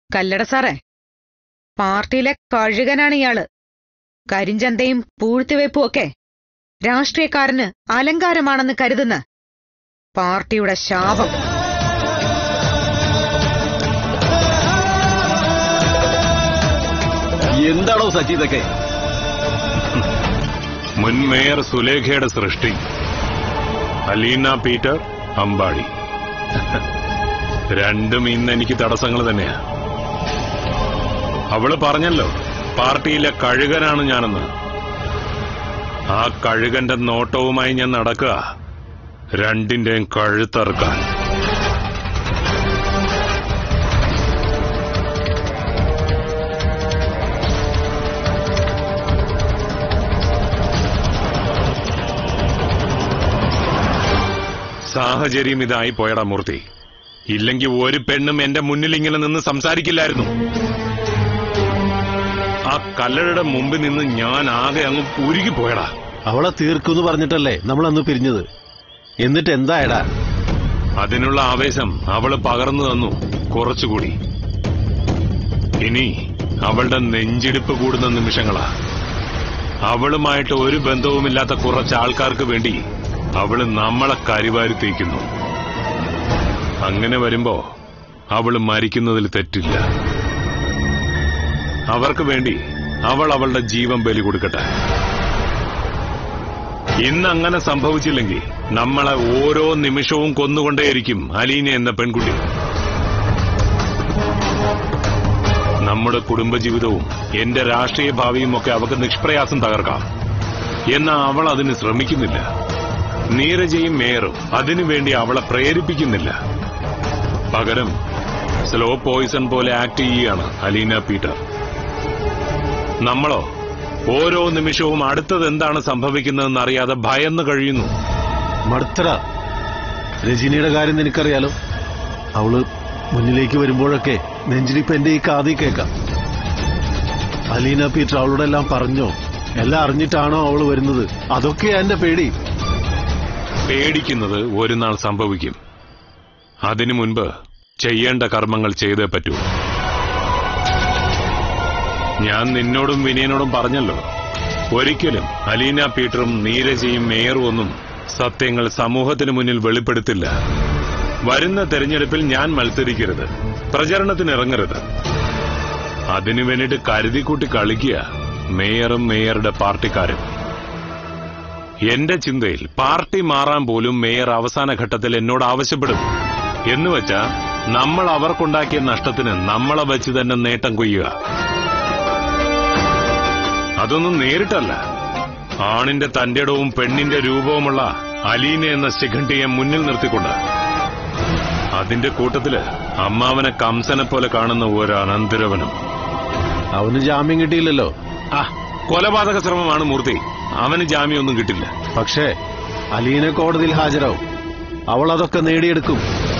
കല്ലട സാറേ പാർട്ടിയിലെ കഴുകനാണ് ഇയാള് കരിഞ്ചന്തയും പൂഴ്ത്തിവയ്പ്പും ഒക്കെ രാഷ്ട്രീയക്കാരന് അലങ്കാരമാണെന്ന് കരുതുന്ന പാർട്ടിയുടെ ശാപം എന്താണോ സച്ചി ഇതൊക്കെ മുൻ മേയർ സുലേഖയുടെ സൃഷ്ടി അലീന പീറ്റർ അമ്പാടി രണ്ടും ഇന്ന് എനിക്ക് തടസ്സങ്ങൾ തന്നെയാ അവള് പറഞ്ഞല്ലോ പാർട്ടിയിലെ കഴുകനാണ് ഞാനെന്ന് ആ കഴുകന്റെ നോട്ടവുമായി ഞാൻ നടക്കുക രണ്ടിന്റെയും കഴുത്തറുക്കാൻ സാഹചര്യം ഇതായി പോയടാ മൂർത്തി ഇല്ലെങ്കിൽ ഒരു പെണ്ണും എന്റെ മുന്നിൽ ഇങ്ങനെ നിന്ന് സംസാരിക്കില്ലായിരുന്നു ആ കല്ലടയുടെ മുമ്പിൽ നിന്ന് ഞാൻ ആകെ അങ്ങ് ഉരുകി പോയടാ അവളെ തീർക്കുന്ന് പറഞ്ഞിട്ടല്ലേ നമ്മൾ അന്ന് പിരിഞ്ഞത് എന്നിട്ട് എന്തായടാ അതിനുള്ള ആവേശം അവള് പകർന്നു തന്നു കുറച്ചുകൂടി ഇനി അവളുടെ നെഞ്ചിടിപ്പ് കൂടുന്ന നിമിഷങ്ങളാ അവളുമായിട്ട് ഒരു ബന്ധവുമില്ലാത്ത കുറച്ച് ആൾക്കാർക്ക് വേണ്ടി അവള് നമ്മളെ കരിവാരി തേക്കുന്നു അങ്ങനെ വരുമ്പോ അവള് മരിക്കുന്നതിൽ തെറ്റില്ല അവർക്ക് വേണ്ടി അവൾ അവളുടെ ജീവൻ ബലി കൊടുക്കട്ടെ ഇന്ന് അങ്ങനെ സംഭവിച്ചില്ലെങ്കിൽ നമ്മളെ ഓരോ നിമിഷവും കൊന്നുകൊണ്ടേയിരിക്കും അലീന എന്ന പെൺകുട്ടി നമ്മുടെ കുടുംബജീവിതവും എന്റെ രാഷ്ട്രീയ ഭാവിയും ഒക്കെ അവൾക്ക് നിഷ്പ്രയാസം തകർക്കാം എന്നാൽ അവൾ അതിന് ശ്രമിക്കുന്നില്ല നീരജയും മേയറും അതിനുവേണ്ടി അവളെ പ്രേരിപ്പിക്കുന്നില്ല പകരം സ്ലോ പോയിസൺ പോലെ ആക്ട് ചെയ്യുകയാണ് അലീന പീറ്റർ നമ്മളോ ഓരോ നിമിഷവും അടുത്തത് എന്താണ് സംഭവിക്കുന്നതെന്ന് അറിയാതെ ഭയന്ന് കഴിയുന്നു മടുത്തട രജനിയുടെ കാര്യം നിനക്കറിയാലോ അവള് മുന്നിലേക്ക് വരുമ്പോഴൊക്കെ നെഞ്ചിലിപ്പ് എന്റെ ഈ കാതി കേൾക്കാം അലീന പീറ്റർ അവളോടെല്ലാം പറഞ്ഞോ എല്ലാം അറിഞ്ഞിട്ടാണോ അവള് വരുന്നത് അതൊക്കെയാ എന്റെ പേടി പേടിക്കുന്നത് ഒരു നാൾ സംഭവിക്കും അതിനു മുൻപ് ചെയ്യേണ്ട കർമ്മങ്ങൾ ചെയ്തേ പറ്റൂ ഞാൻ നിന്നോടും വിനയനോടും പറഞ്ഞല്ലോ ഒരിക്കലും അലീന പീറ്ററും നീരജയും മേയറും ഒന്നും സത്യങ്ങൾ സമൂഹത്തിന് മുന്നിൽ വെളിപ്പെടുത്തില്ല വരുന്ന തെരഞ്ഞെടുപ്പിൽ ഞാൻ മത്സരിക്കരുത് പ്രചരണത്തിന് ഇറങ്ങരുത് അതിനു വേണ്ടിയിട്ട് കരുതിക്കൂട്ടി കളിക്കുക മേയറും മേയറുടെ പാർട്ടിക്കാരും എന്റെ ചിന്തയിൽ പാർട്ടി മാറാൻ പോലും മേയർ അവസാന ഘട്ടത്തിൽ എന്നോട് ആവശ്യപ്പെടും എന്നുവെച്ചാ നമ്മൾ അവർക്കുണ്ടാക്കിയ നഷ്ടത്തിന് നമ്മളെ വെച്ച് തന്നെ നേട്ടം കൊയ്യുക അതൊന്നും നേരിട്ടല്ല ആണിന്റെ തന്റെടവും പെണ്ണിന്റെ രൂപവുമുള്ള അലീന എന്ന ശിഖണ്ഡിയെ മുന്നിൽ നിർത്തിക്കൊണ്ട് അതിന്റെ കൂട്ടത്തില് അമ്മാവനെ കംസനെ പോലെ കാണുന്ന ഒരു അനന്തരവനും അവന് ജാമ്യം കിട്ടിയില്ലല്ലോ ആ കൊലപാതക ശ്രമമാണ് മൂർത്തി അവന് ജാമ്യമൊന്നും കിട്ടില്ല പക്ഷേ അലീന കോടതിയിൽ ഹാജരാവും അവൾ അതൊക്കെ നേടിയെടുക്കും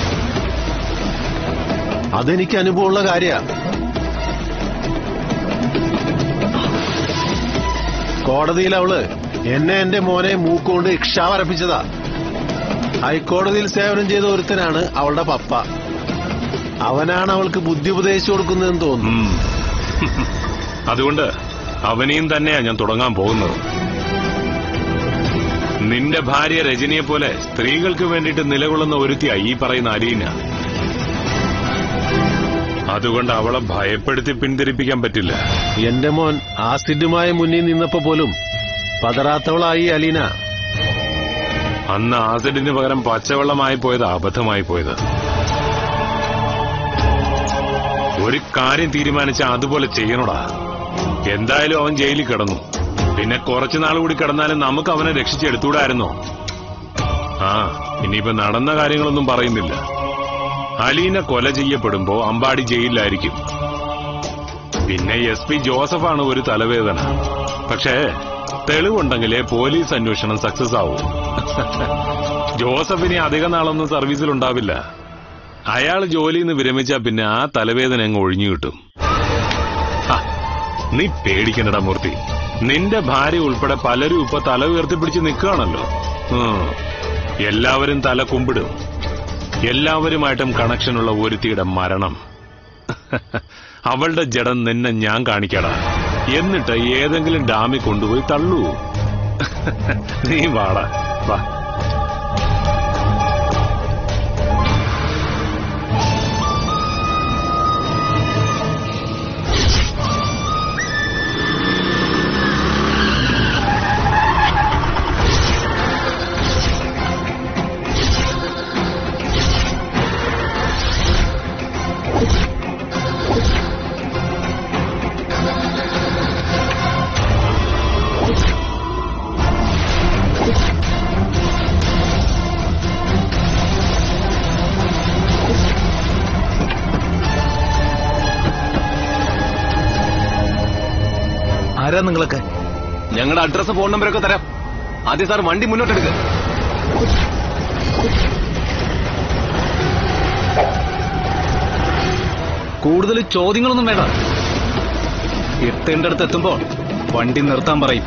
അതെനിക്ക് അനുഭവമുള്ള കാര്യ കോടതിയിൽ അവള് എന്നെ എന്റെ മോനെ മൂക്കുകൊണ്ട് ഇക്ഷ വരപ്പിച്ചതാ ഹൈക്കോടതിയിൽ സേവനം ചെയ്ത ഒരുത്തനാണ് അവളുടെ പപ്പ അവനാണ് അവൾക്ക് ബുദ്ധി ഉപദേശിച്ചു കൊടുക്കുന്നതെന്ന് തോന്നുന്നു ഉം. അതുകൊണ്ട് അവനെയും തന്നെയാ ഞാൻ തുടങ്ങാൻ പോകുന്നത് നിന്റെ ഭാര്യ രജനിയെ പോലെ സ്ത്രീകൾക്ക് വേണ്ടിയിട്ട് നിലകൊള്ളുന്ന ഒരുത്തിയാ ഈ പറയുന്ന അലീന അതുകൊണ്ട് അവളെ ഭയപ്പെടുത്തി പിന്തിരിപ്പിക്കാൻ പറ്റില്ല എന്റെ മോൻ ആസിഡുമായി മുന്നിൽ നിന്നപ്പോ പോലും പതറാത്തവളായി അലീന അന്ന് ആസിഡിന് പകരം പച്ചവെള്ളമായി പോയത് അബദ്ധമായി പോയത് ഒരു കാര്യം തീരുമാനിച്ച അതുപോലെ ചെയ്യണോടാ എന്തായാലും അവൻ ജയിലിൽ കിടന്നു പിന്നെ കുറച്ചുനാൾ കൂടി കിടന്നാലും നമുക്ക് അവനെ രക്ഷിച്ചെടുത്തൂടായിരുന്നോ ആ ഇനിയിപ്പോ നടന്ന കാര്യങ്ങളൊന്നും പറയുന്നില്ല അലീന കൊല ചെയ്യപ്പെടുമ്പോ അമ്പാടി ജയിലിലായിരിക്കും പിന്നെ എസ് പി ജോസഫാണ് ഒരു തലവേദന പക്ഷേ തെളിവുണ്ടെങ്കിലേ പോലീസ് അന്വേഷണം സക്സസ് ആവൂ ജോസഫിന് അധിക നാളൊന്നും സർവീസിലുണ്ടാവില്ല അയാൾ ജോലിയിൽ നിന്ന് വിരമിച്ചാ പിന്നെ ആ തലവേദന അങ്ങ് ഒഴിഞ്ഞു കിട്ടും ഹ, നീ പേടിക്കണ്ടടാ മൂർത്തി നിന്റെ ഭാര്യ ഉൾപ്പെടെ പലരും ഇപ്പൊ തല ഉയർത്തിപ്പിടിച്ച് നിൽക്കുകയാണല്ലോ ഉം. എല്ലാവരും തല കുമ്പിടും എല്ലാവരുമായിട്ടും കണക്ഷനുള്ള ഒരുത്തിയുടെ മരണം അവളുടെ ജഡം നിന്നെ ഞാൻ കാണിക്കടാ എന്നിട്ട് ഏതെങ്കിലും ഡാമിൽ കൊണ്ടുപോയി തള്ളൂ നീ വാടാ വാ ആരാ നിങ്ങളൊക്കെ ഞങ്ങളുടെ അഡ്രസ് ഫോൺ നമ്പറൊക്കെ തരാം ആദ്യം സാർ വണ്ടി മുന്നോട്ടെടുക്കുക കൂടുതൽ ചോദ്യങ്ങളൊന്നും വേണ്ട എത്തേണ്ടടുത്ത് എത്തുമ്പോൾ വണ്ടി നിർത്താൻ പറയും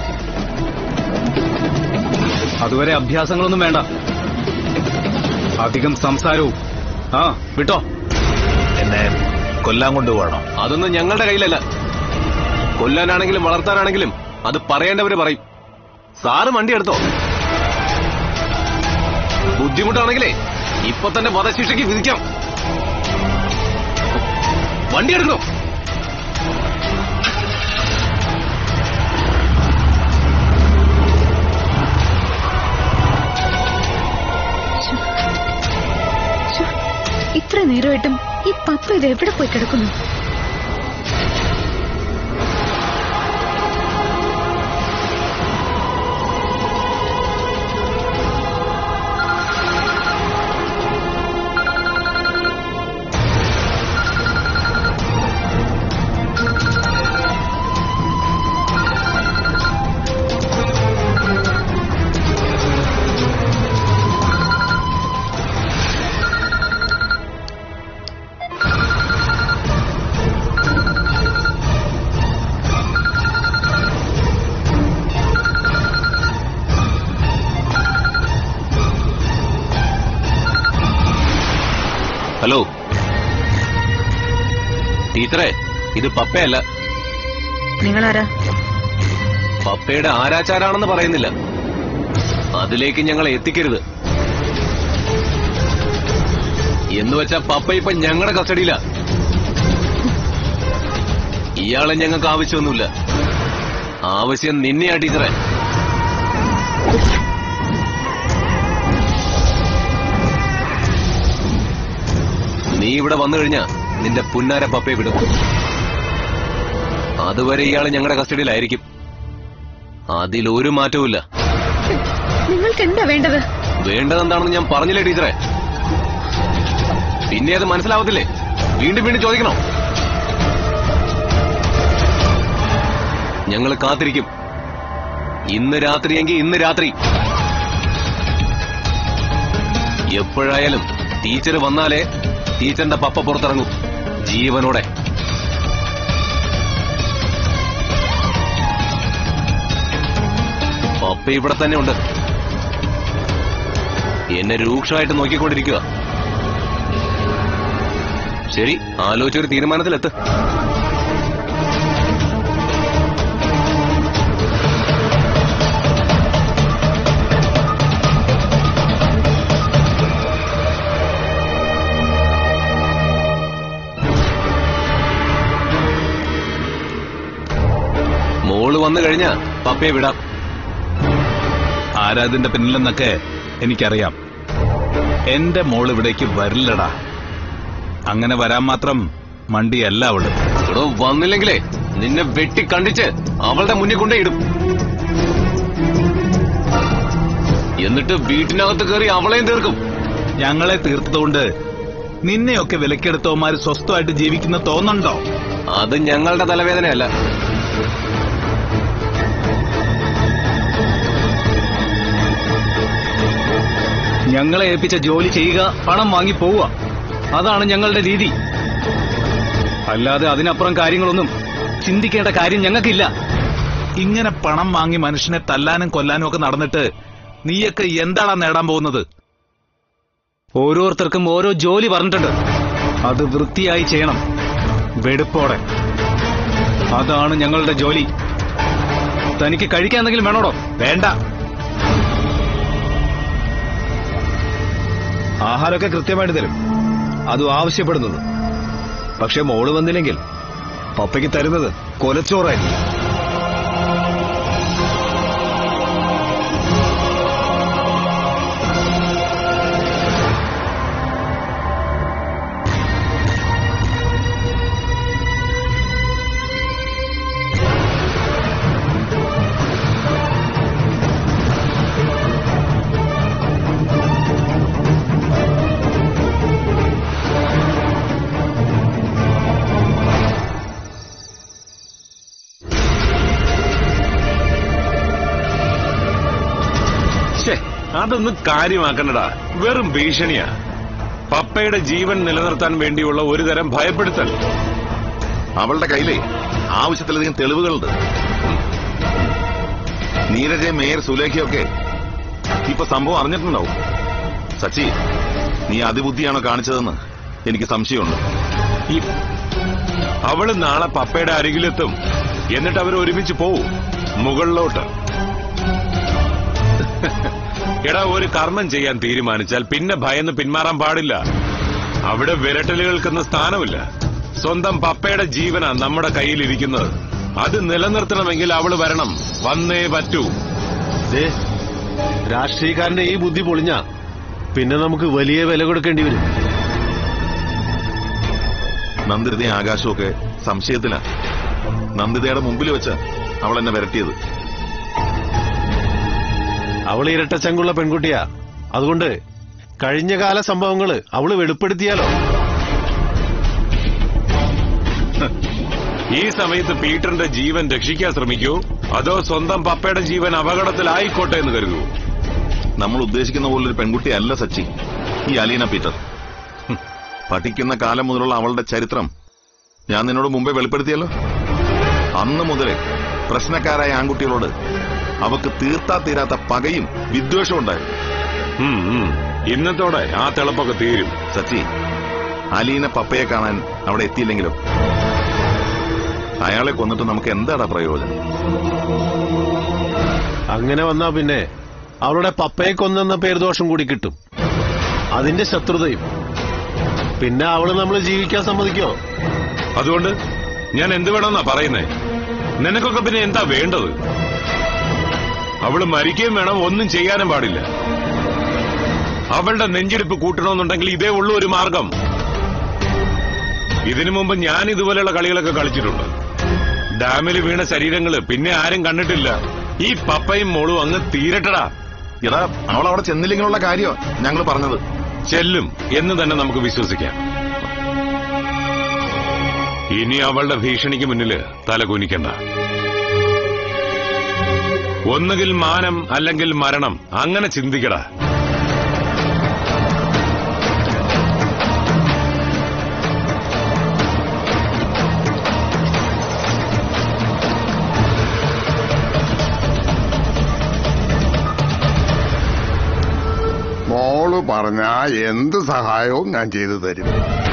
അതുവരെ അഭ്യാസങ്ങളൊന്നും വേണ്ട അധികം സംസാരവും ആ വിട്ടോ എന്നെ കൊല്ലാൻ കൊണ്ടുപോകണം അതൊന്നും ഞങ്ങളുടെ കയ്യിലല്ല കൊല്ലാനാണെങ്കിലും വളർത്താനാണെങ്കിലും അത് പറയേണ്ടവര് പറയും സാറ് വണ്ടി എടുത്തോ ബുദ്ധിമുട്ടാണെങ്കിലേ ഇപ്പൊ തന്നെ വധശിക്ഷയ്ക്ക് വിധിക്കാം വണ്ടി എടുക്കണോ ശ്ശോ, ഇത്ര നേരമായിട്ടും ഈ പപ്പ ഇത് എവിടെ പോയി കിടക്കുന്നു ഹലോ ടീച്ചറെ ഇത് പപ്പയല്ല നിങ്ങളാരാ പപ്പയുടെ ആരാച്ചാരാണെന്ന് പറയുന്നില്ല അതിലേക്ക് ഞങ്ങളെ എത്തിക്കരുത് എന്ന് വെച്ചാ പപ്പ ഇപ്പൊ ഞങ്ങളുടെ കസ്റ്റഡിയില ഇയാളെ ഞങ്ങൾക്ക് ആവശ്യമൊന്നുമില്ല ആവശ്യം നിന്നെയാ ടീച്ചറെ നീ ഇവിടെ വന്നു കഴിഞ്ഞാ നിന്റെ പുന്നാര പപ്പയെ വിടും അതുവരെ ഇയാള് ഞങ്ങളുടെ കസ്റ്റഡിയിലായിരിക്കും അതിലൊരു മാറ്റവുമില്ല നിങ്ങൾക്ക് എന്താ വേണ്ടത് വേണ്ടതെന്താണെന്ന് ഞാൻ പറഞ്ഞില്ലേ ടീച്ചറെ പിന്നെ അത് മനസ്സിലാവത്തില്ലേ വീണ്ടും വീണ്ടും ചോദിക്കണോ ഞങ്ങൾ കാത്തിരിക്കും ഇന്ന് രാത്രിയെങ്കിൽ ഇന്ന് രാത്രി എപ്പോഴായാലും ടീച്ചർ വന്നാലേ ടീച്ചറിന്റെ പപ്പ പുറത്തിറങ്ങും ജീവനോടെ പപ്പ ഇവിടെ തന്നെ ഉണ്ട് എന്നെ രൂക്ഷമായിട്ട് നോക്കിക്കൊണ്ടിരിക്കുക ശരി ആലോചിച്ചൊരു തീരുമാനത്തിലെത്ത് മോള് വന്നു കഴിഞ്ഞാ പപ്പയെ വിടാം ആരാതിന്റെ പിന്നിലെന്നൊക്കെ എനിക്കറിയാം എന്റെ മോൾ ഇവിടേക്ക് വരില്ലടാ അങ്ങനെ വരാൻ മാത്രം മണ്ടിയല്ല അവള് എടോ വന്നില്ലെങ്കിലേ നിന്നെ വെട്ടി കണ്ടിച്ച് അവളുടെ മുന്നിൽ കൊണ്ടേ ഇടും എന്നിട്ട് വീട്ടിനകത്ത് കയറി അവളെയും തീർക്കും ഞങ്ങളെ തീർത്തതുകൊണ്ട് നിന്നെയൊക്കെ വിലക്കെടുത്തവന്മാര് സ്വസ്ഥമായിട്ട് ജീവിക്കുന്ന തോന്നുന്നുണ്ടോ അത് ഞങ്ങളുടെ തലവേദനയല്ല ഞങ്ങളെ ഏൽപ്പിച്ച ജോലി ചെയ്യുക പണം വാങ്ങി പോവുക അതാണ് ഞങ്ങളുടെ രീതി അല്ലാതെ അതിനപ്പുറം കാര്യങ്ങളൊന്നും ചിന്തിക്കേണ്ട കാര്യം ഞങ്ങൾക്കില്ല ഇങ്ങനെ പണം വാങ്ങി മനുഷ്യനെ തല്ലാനും കൊല്ലാനും ഒക്കെ നടന്നിട്ട് നീയൊക്കെ എന്താടാ നേടാൻ പോകുന്നത് ഓരോരുത്തർക്കും ഓരോ ജോലി പറഞ്ഞിട്ടുണ്ട് അത് വൃത്തിയായി ചെയ്യണം വെടുപ്പോടെ അതാണ് ഞങ്ങളുടെ ജോലി തനിക്ക് കഴിക്കാൻ എന്തെങ്കിലും വേണോടോ വേണ്ട ആഹാരമൊക്കെ കൃത്യമായിട്ട് തരും അതും ആവശ്യപ്പെടുന്നത് പക്ഷെ മോള് വന്നില്ലെങ്കിൽ പപ്പയ്ക്ക് തരുന്നത് കൊലച്ചോറായിരിക്കും ഛേ, അതൊന്നും കാര്യമാക്കണ്ടടാ വെറും ഭീഷണിയാ പപ്പയുടെ ജീവൻ നിലനിർത്താൻ വേണ്ടിയുള്ള ഒരു തരം ഭയപ്പെടുത്തൽ അവളുടെ കയ്യിലേ ആവശ്യത്തിലധികം തെളിവുകളുണ്ട് നീരജ മേയർ സുലേഖയൊക്കെ ഇപ്പൊ സംഭവം അറിഞ്ഞിട്ടുണ്ടാവും സച്ചി നീ അതിബുദ്ധിയാണോ കാണിച്ചതെന്ന് എനിക്ക് സംശയമുണ്ട് ഈ അവള് നാളെ പപ്പയുടെ അരികിലെത്തും എന്നിട്ട് അവർ ഒരുമിച്ച് പോവും മുകളിലോട്ട് എടാ ഒരു കർമ്മം ചെയ്യാൻ തീരുമാനിച്ചാൽ പിന്നെ ഭയന്ന് പിന്മാറാൻ പാടില്ല അവിടെ വിരട്ടലുകൾക്കെന്ന സ്ഥാനമില്ല സ്വന്തം പപ്പയുടെ ജീവനാ നമ്മുടെ കയ്യിലിരിക്കുന്നത് അത് നിലനിർത്തണമെങ്കിൽ അവള് വരണം വന്നേ പറ്റൂ ദേ രാഷ്ട്രീയക്കാരന്റെ ഈ ബുദ്ധി പൊളിഞ്ഞ പിന്നെ നമുക്ക് വലിയ വില കൊടുക്കേണ്ടി വരും നന്ദിതയും ആകാശമൊക്കെ സംശയത്തിലാ നന്ദിതയുടെ മുമ്പിൽ വെച്ച് അവൾ എന്നെ വരട്ടിയത് അവൾ ഇരട്ടച്ചങ്കുള്ള പെൺകുട്ടിയാ അതുകൊണ്ട് കഴിഞ്ഞ കാല സംഭവങ്ങള് അവള് വെളിപ്പെടുത്തിയാലോ ഈ സമയത്ത് പീറ്ററിന്റെ ജീവൻ രക്ഷിക്കാൻ ശ്രമിക്കൂ അതോ സ്വന്തം പപ്പയുടെ ജീവൻ അപകടത്തിലായിക്കോട്ടെ എന്ന് കരുതൂ നമ്മൾ ഉദ്ദേശിക്കുന്ന പോലൊരു പെൺകുട്ടിയല്ല സച്ചി ഈ അലീന പീറ്റർ ഹും. പഠിക്കുന്ന കാലം മുതലുള്ള അവളുടെ ചരിത്രം ഞാൻ നിന്നോട് മുമ്പേ വെളിപ്പെടുത്തിയല്ലോ അന്ന് മുതലേ പ്രശ്നക്കാരായ ആൺകുട്ടികളോട് അവക്ക് തീർത്താ തീരാത്ത പകയും വിദ്വേഷവും ഉണ്ടായിരുന്നു ഉം, ഉം. ഇന്നത്തോടെ ആ തിളപ്പൊക്കെ തീരും സച്ചി അലീന പപ്പയെ കാണാൻ അവിടെ എത്തിയില്ലെങ്കിലും അയാളെ കൊന്നിട്ട് നമുക്ക് എന്താടാ പ്രയോജനം അങ്ങനെ വന്നാ പിന്നെ അവളുടെ പപ്പയെ കൊന്നെന്ന പേർദോഷം കൂടി കിട്ടും അതിന്റെ ശത്രുതയും പിന്നെ അവള് നമ്മൾ ജീവിക്കാൻ സമ്മതിക്കോ അതുകൊണ്ട് ഞാൻ എന്ത് വേണമെന്നാ പറയുന്നേ നിനക്കൊക്കെ പിന്നെ എന്താ വേണ്ടത് അവള് മരിക്കുകയും വേണം ഒന്നും ചെയ്യാനും പാടില്ല അവളുടെ നെഞ്ചിടിപ്പ് കൂട്ടണമെന്നുണ്ടെങ്കിൽ ഇതേ ഉള്ളൂ ഒരു മാർഗം ഇതിനു മുമ്പ് ഞാൻ ഇതുപോലെയുള്ള കളികളൊക്കെ കളിച്ചിട്ടുണ്ട് ഡാമിൽ വീണ ശരീരങ്ങള് പിന്നെ ആരും കണ്ടിട്ടില്ല ഈ പപ്പയും മോളും അങ്ങ് തീരട്ടടാ എടാ അവൾ അവിടെ ചെന്നില്ലെങ്കിലുള്ള കാര്യോ ഞങ്ങൾ പറഞ്ഞത് ചെല്ലും എന്ന് തന്നെ നമുക്ക് വിശ്വസിക്കാം ഇനി അവളുടെ ഭീഷണിക്ക് മുന്നില് തലകുനിക്കണ്ട ഒന്നുകിൽ മാനം അല്ലെങ്കിൽ മരണം അങ്ങനെ ചിന്തിക്കടാ മോള് പറഞ്ഞ എന്ത് സഹായവും ഞാൻ ചെയ്തു തരും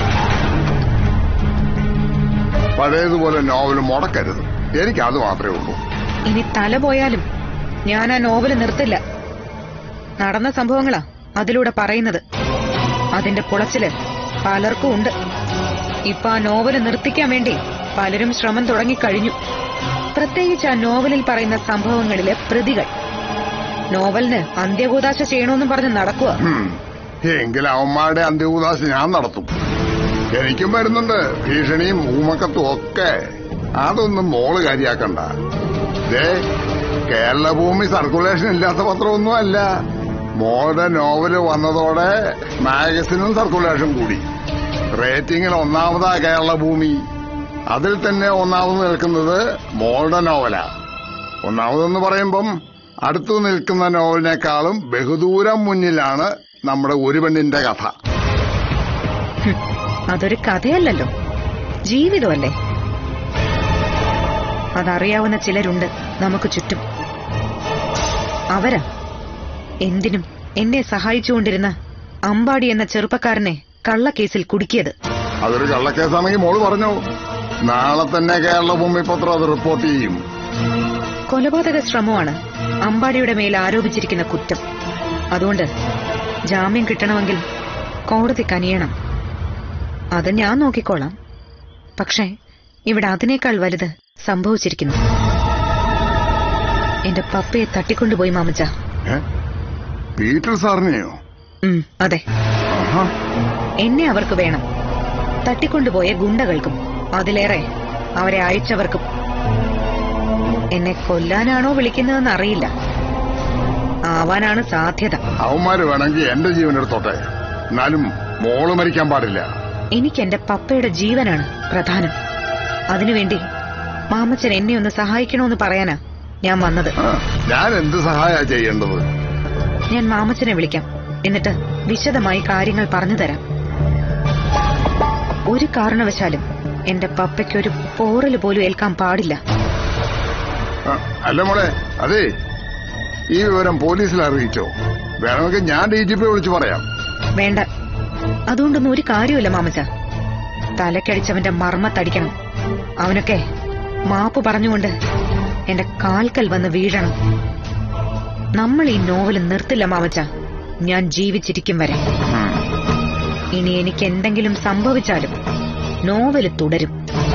പഴയതുപോലെ നോവൽ മുടക്കരുത് എനിക്ക് അത് മാത്രമേ ഉള്ളൂ ഇനി തല പോയാലും ഞാൻ ആ നോവല് നിർത്തില്ല നടന്ന സംഭവങ്ങളാ അതിലൂടെ പറയുന്നത് അതിന്റെ പുളച്ചില് പലർക്കും ഉണ്ട് ഇപ്പൊ ആ നോവല് നിർത്തിക്കാൻ വേണ്ടി പലരും ശ്രമം തുടങ്ങിക്കഴിഞ്ഞു പ്രത്യേകിച്ച് ആ നോവലിൽ പറയുന്ന സംഭവങ്ങളിലെ പ്രതികൾ നോവലിന് അന്ത്യകൂതാശ ചെയ്യണമെന്നും പറഞ്ഞ് നടക്കുക ഹും. എങ്കിൽ അവന്മാരുടെ അന്ത്യകൂദാശ ഞാൻ നടത്തും എനിക്കും വരുന്നുണ്ട് ഭീഷണിയും ഊമക്കത്തും ഒക്കെ അതൊന്നും മോള് കാര്യാക്കണ്ട ദേ കേരളഭൂമി സർക്കുലേഷൻ ഇല്ലാത്ത പത്രമൊന്നും അല്ല മോളുടെ നോവല് വന്നതോടെ മാഗസിനും സർക്കുലേഷൻ കൂടി റേറ്റിംഗിൽ ഒന്നാമതാ കേരളഭൂമി അതിൽ തന്നെ ഒന്നാമത് നിൽക്കുന്നത് മോളുടെ നോവലാ ഒന്നാമതെന്ന് പറയുമ്പം അടുത്തു നിൽക്കുന്ന നോവലിനേക്കാളും ബഹുദൂരം മുന്നിലാണ് നമ്മുടെ ഒരു പെണ്ണിന്റെ കഥ ഹും, അതൊരു കഥയല്ലല്ലോ ജീവിതമല്ലേ അതറിയാവുന്ന ചിലരുണ്ട് നമുക്ക് ചുറ്റും അവരാ എന്തിനും എന്നെ സഹായിച്ചുകൊണ്ടിരുന്ന അമ്പാടി എന്ന ചെറുപ്പക്കാരനെ കള്ളക്കേസിൽ കുടുക്കിയത് അതൊരു കള്ളക്കേസാണെങ്കിൽ മോള് പറഞ്ഞു നാളെ തന്നെ കേരള ഭൂമിപത്രം അത് റിപ്പോർട്ട് ചെയ്യും കൊലപാതക ശ്രമമാണ് അമ്പാടിയുടെ മേൽ ആരോപിച്ചിരിക്കുന്ന കുറ്റം അതുകൊണ്ട് ജാമ്യം കിട്ടണമെങ്കിൽ കോടതി കനിയണം അത് ഞാൻ നോക്കിക്കോളാം പക്ഷേ ഇവിടെ അതിനേക്കാൾ വലുത് സംഭവിച്ചിരിക്കുന്നു എന്റെ പപ്പയെ തട്ടിക്കൊണ്ടുപോയി മാമച്ച ഏ? പീറ്റർ സാറിനെയോ ഉം, അതെ ആഹാ എന്നെ അവർക്ക് വേണം തട്ടിക്കൊണ്ടുപോയ ഗുണ്ടകൾക്കും അതിലേറെ അവരെ അയച്ചവർക്കും എന്നെ കൊല്ലാനാണോ വിളിക്കുന്നതെന്ന് അറിയില്ല ആവാനാണ് സാധ്യത അവന്മാര് വേണമെങ്കിൽ എന്റെ ജീവൻ എടുത്തോട്ടെ എന്നാലും മോള് മരിക്കാൻ പാടില്ല എനിക്ക് എന്റെ പപ്പയുടെ ജീവനാണ് പ്രധാനം അതിനുവേണ്ടി മാമച്ചൻ എന്നെ ഒന്ന് സഹായിക്കണമെന്ന് പറയാനാ ഞാൻ വന്നത് ആ, ഞാൻ എന്ത് സഹായ ചെയ്യേണ്ടത് ഞാൻ മാമച്ചനെ വിളിക്കാം എന്നിട്ട് വിശദമായി കാര്യങ്ങൾ പറഞ്ഞു തരാം ഒരു കാരണവശാലും എന്റെ പപ്പയ്ക്കൊരു പോറല് പോലും ഏൽക്കാൻ പാടില്ല ആ, അല്ല മോളെ അതെ ഈ വിവരം പോലീസിൽ അറിയിച്ചോ വേണമെങ്കിൽ ഞാൻ ഡി ജി പി വിളിച്ചു പറയാം വേണ്ട അതുകൊണ്ടൊന്നും ഒരു കാര്യമില്ല മാമച്ച തലക്കടിച്ചവന്റെ മർമ്മത്തടിക്കണം അവനൊക്കെ മാപ്പ് പറഞ്ഞുകൊണ്ട് എന്റെ കാൽക്കൽ വന്ന് വീഴണം നമ്മൾ ഈ നോവൽ നിർത്തില്ല മാമച്ച ഞാൻ ജീവിച്ചിരിക്കും വരെ ഉം. ഇനി എനിക്ക് എന്തെങ്കിലും സംഭവിച്ചാലും നോവല് തുടരും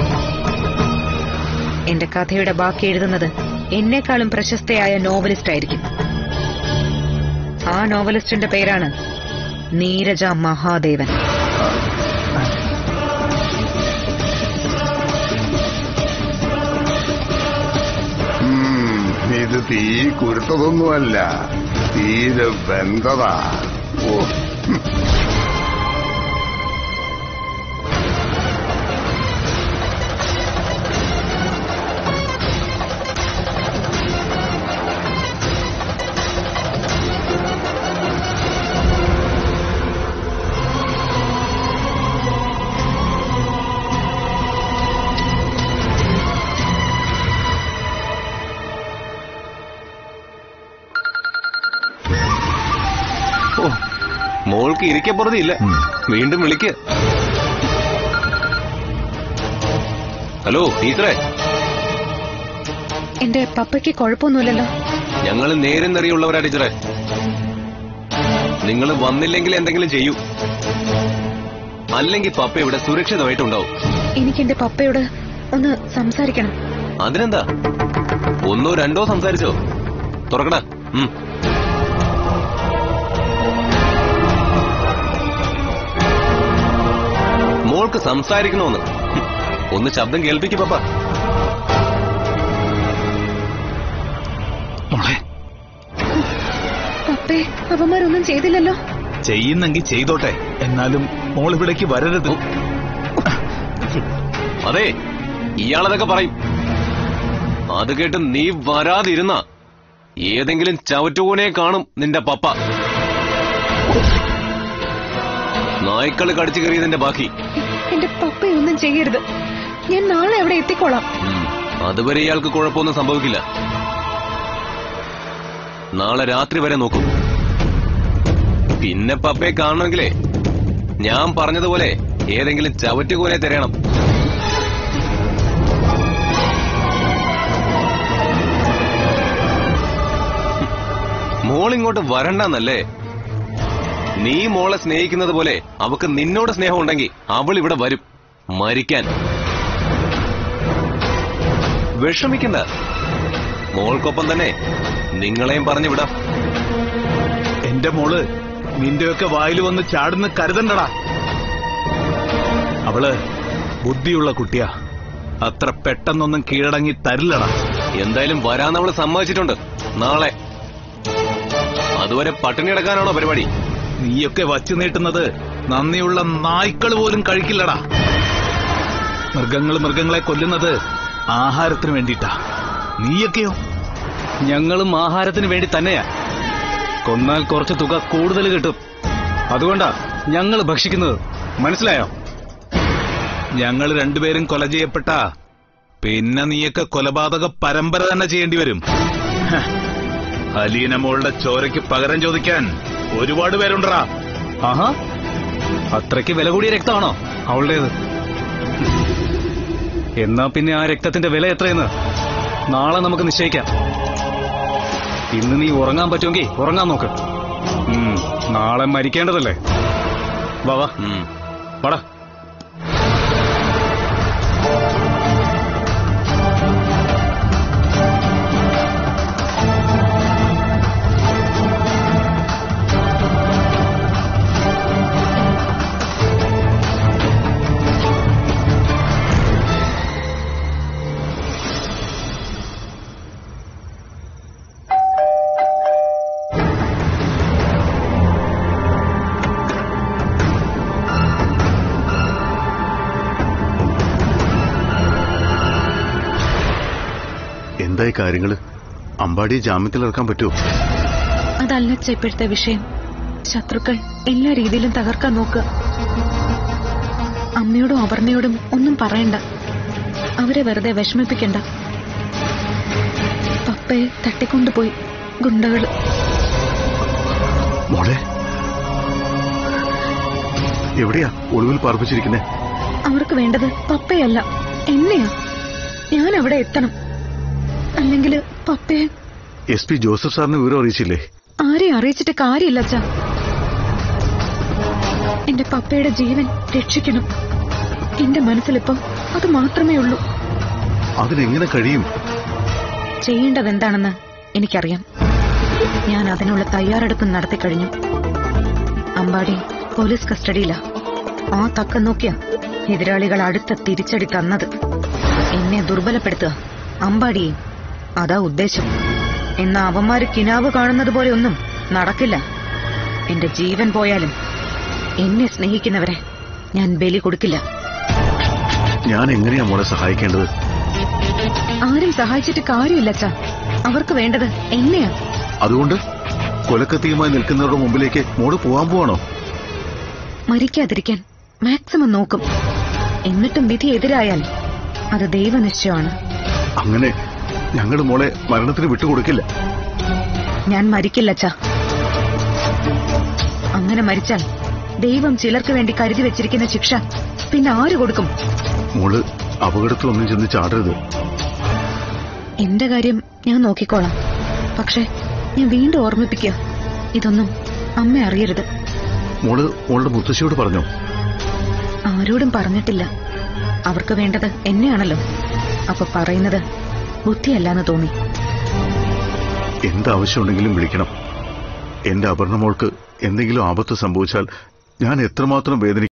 എന്റെ കഥയുടെ ബാക്കി എഴുതുന്നത് എന്നെക്കാളും പ്രശസ്തയായ നോവലിസ്റ്റ് ആയിരിക്കും ആ നോവലിസ്റ്റിന്റെ പേരാണ് നീരജ മഹാദേവൻ ഉം, ഇത് തീ കുരുത്തതൊന്നുമല്ല തീരെ വെന്തതാ ഓ ഉം. ഓ മോൾക്ക് ഇരിക്കപ്പുറതി ഇല്ല വീണ്ടും വിളിക്ക് ഹലോ ടീച്ചറെ എന്റെ പപ്പയ്ക്ക് കുഴപ്പമൊന്നുമില്ലല്ലോ ഞങ്ങൾ നേരം നിറയുള്ളവരാ ടീച്ചറെ നിങ്ങൾ വന്നില്ലെങ്കിൽ എന്തെങ്കിലും ചെയ്യൂ അല്ലെങ്കിൽ പപ്പ ഇവിടെ സുരക്ഷിതമായിട്ടുണ്ടാവും എനിക്ക് എന്റെ പപ്പയോട് ഒന്ന് സംസാരിക്കണം അതിനെന്താ ഒന്നോ രണ്ടോ സംസാരിച്ചോ തുറക്കടാ ഉം. മോൾക്ക് സംസാരിക്കണമെന്ന് ഹും. ഒന്ന് ശബ്ദം കേൾപ്പിക്കും പപ്പ മോളെ പപ്പേ അവന്മാരൊന്നും ചെയ്തില്ലല്ലോ ചെയ്യുന്നെങ്കിൽ ചെയ്തോട്ടെ എന്നാലും മോൾ ഇവിടേക്ക് വരരുത് അതെ ഇയാളതൊക്കെ പറയും അത് കേട്ട് നീ വരാതിരുന്ന ഏതെങ്കിലും ചവറ്റുകൂനെ കാണും നിന്റെ പപ്പ നായ്ക്കള് കടിച്ചു കയറിയതിന്റെ ബാക്കി എന്റെ പപ്പയൊന്നും ചെയ്യരുത് ഞാൻ നാളെ അവിടെ എത്തിക്കോളാം ഉം, അതുവരെ ഇയാൾക്ക് കുഴപ്പമൊന്നും സംഭവിക്കില്ല നാളെ രാത്രി വരെ നോക്കും പിന്നെ പപ്പയെ കാണണമെങ്കിലേ ഞാൻ പറഞ്ഞതുപോലെ ഏതെങ്കിലും ചവറ്റുകൂനെ തിരയണം മോളിങ്ങോട്ട് വരണ്ടെന്നല്ലേ നീ മോളെ സ്നേഹിക്കുന്നത് പോലെ അവക്ക് നിന്നോട് സ്നേഹം ഉണ്ടെങ്കിൽ അവൾ ഇവിടെ വരും മരിക്കാൻ വിഷമിക്കണ്ട മോൾക്കൊപ്പം തന്നെ നിങ്ങളെയും പറഞ്ഞു വിടാം എന്റെ മോള് നിന്റെയൊക്കെ വായിൽ വന്ന് ചാടുന്ന കരുതണ്ടടാ അവള് ബുദ്ധിയുള്ള കുട്ടിയാ അത്ര പെട്ടെന്നൊന്നും കീഴടങ്ങി തരില്ലടാ എന്തായാലും വരാന്നവള് സമ്മതിച്ചിട്ടുണ്ട് നാളെ അതുവരെ പട്ടിണി കിടക്കാനാണോ പരിപാടി നീയൊക്കെ വച്ചു നീട്ടുന്നത് നന്ദിയുള്ള നായ്ക്കൾ പോലും കഴിക്കില്ലടാ മൃഗങ്ങൾ മൃഗങ്ങളെ കൊല്ലുന്നത് ആഹാരത്തിന് വേണ്ടിയിട്ടാ നീയൊക്കെയോ ഞങ്ങളും ആഹാരത്തിന് വേണ്ടി തന്നെയാ കൊന്നാൽ കുറച്ച് തുക കൂടുതൽ കിട്ടും അതുകൊണ്ടാ ഞങ്ങൾ ഭക്ഷിക്കുന്നത് മനസ്സിലായോ ഞങ്ങൾ രണ്ടുപേരും കൊല ചെയ്യപ്പെട്ട പിന്നെ നീയൊക്കെ കൊലപാതക പരമ്പര തന്നെ ചെയ്യേണ്ടി വരും ഹ, അലീന മോളുടെ ചോരയ്ക്ക് പകരം ചോദിക്കാൻ ഒരുപാട് പേരുണ്ടടാ ആഹാ അത്രയ്ക്ക് വില കൂടിയ രക്തമാണോ അവളുടേത് എന്നാ പിന്നെ ആ രക്തത്തിന്റെ വില എത്രയെന്ന് നാളെ നമുക്ക് നിശ്ചയിക്കാം ഇന്ന് നീ ഉറങ്ങാൻ പറ്റുമെങ്കിൽ ഉറങ്ങാൻ നോക്ക് ഉം, നാളെ മരിക്കേണ്ടതല്ലേ വാ വാ വാടാ എന്തായി കാര്യങ്ങള് അമ്പാടിയെ ജാമ്യത്തിൽ ഇറക്കാൻ പറ്റുമോ അതല്ലച്ച ഇപ്പോഴത്തെ വിഷയം ശത്രുക്കൾ എല്ലാ രീതിയിലും തകർക്കാൻ നോക്കുക അമ്മയോടും അപർണയോടും ഒന്നും പറയണ്ട അവരെ വെറുതെ വിഷമിപ്പിക്കണ്ട പപ്പയെ തട്ടിക്കൊണ്ടുപോയി ഗുണ്ടകള് മോളെ എവിടെയാ ഒളിവിൽ പാർപ്പിച്ചിരിക്കുന്നേ അവർക്ക് വേണ്ടത് പപ്പയല്ല എന്നെയാ ഞാൻ അവിടെ എത്തണം അല്ലെങ്കിൽ പപ്പയെ എസ് പി ജോസഫ് സാറിന് വിവരം അറിയിച്ചില്ലേ ആരെ അറിയിച്ചിട്ട് കാര്യമില്ല അച്ഛാ എന്റെ പപ്പയുടെ ജീവൻ രക്ഷിക്കണം എന്റെ മനസ്സിലിപ്പം അത് മാത്രമേ ഉള്ളൂ അതിനെങ്ങനെ കഴിയും ചെയ്യേണ്ടത് എന്താണെന്ന് എനിക്കറിയാം ഞാൻ അതിനുള്ള തയ്യാറെടുപ്പ് നടത്തി കഴിഞ്ഞു അമ്പാടി പോലീസ് കസ്റ്റഡിയിലാ ആ തക്കം നോക്കിയ എതിരാളികൾ അടുത്ത തിരിച്ചടി തന്നത് എന്നെ ദുർബലപ്പെടുത്തുക അമ്പാടിയെ അതാ ഉദ്ദേശം എന്നാ അവന്മാര് കിനാവ് കാണുന്നത് പോലെ ഒന്നും നടക്കില്ല എന്റെ ജീവൻ പോയാലും എന്നെ സ്നേഹിക്കുന്നവരെ ഞാൻ ബലി കൊടുക്കില്ല ഞാൻ എങ്ങനെയാ മോളെ സഹായിക്കേണ്ടത് ആരും സഹായിച്ചിട്ട് കാര്യമില്ല അച്ഛാ അവർക്ക് വേണ്ടത് എന്നെയാ അതുകൊണ്ട് കൊലക്കത്തിയുമായി നിൽക്കുന്നവരുടെ മുമ്പിലേക്ക് മോള് പോവാൻ പോവാണോ മരിക്കാതിരിക്കാൻ മാക്സിമം നോക്കും എന്നിട്ടും വിധി എതിരായാൽ അത് ദൈവനിശ്ചയമാണ് അങ്ങനെ ഞങ്ങൾ മോളെ മരണത്തിന് വിട്ടുകൊടുക്കില്ല ഞാൻ മരിക്കില്ല അച്ഛാ അങ്ങനെ മരിച്ചാൽ ദൈവം ചിലർക്ക് വേണ്ടി കരുതി വെച്ചിരിക്കുന്ന ശിക്ഷ പിന്നെ ആര് കൊടുക്കും മോള് അപകടത്തിലൊന്നും ചെന്ന് ചാടരുത് എന്റെ കാര്യം ഞാൻ നോക്കിക്കോളാം പക്ഷെ ഞാൻ വീണ്ടും ഓർമ്മിപ്പിക്കുക ഇതൊന്നും അമ്മ അറിയരുത് മോള് മോളുടെ മുത്തശ്ശിയോട് പറഞ്ഞോ ആരോടും പറഞ്ഞിട്ടില്ല അവർക്ക് വേണ്ടത് എന്നെയാണല്ലോ അപ്പൊ പറയുന്നത് ബുദ്ധിയല്ലാന്ന് തോന്നി എന്താവശ്യമുണ്ടെങ്കിലും വിളിക്കണം എന്റെ അപർണ മോൾക്ക് എന്തെങ്കിലും ആപത്ത് സംഭവിച്ചാൽ ഞാൻ എത്രമാത്രം വേദന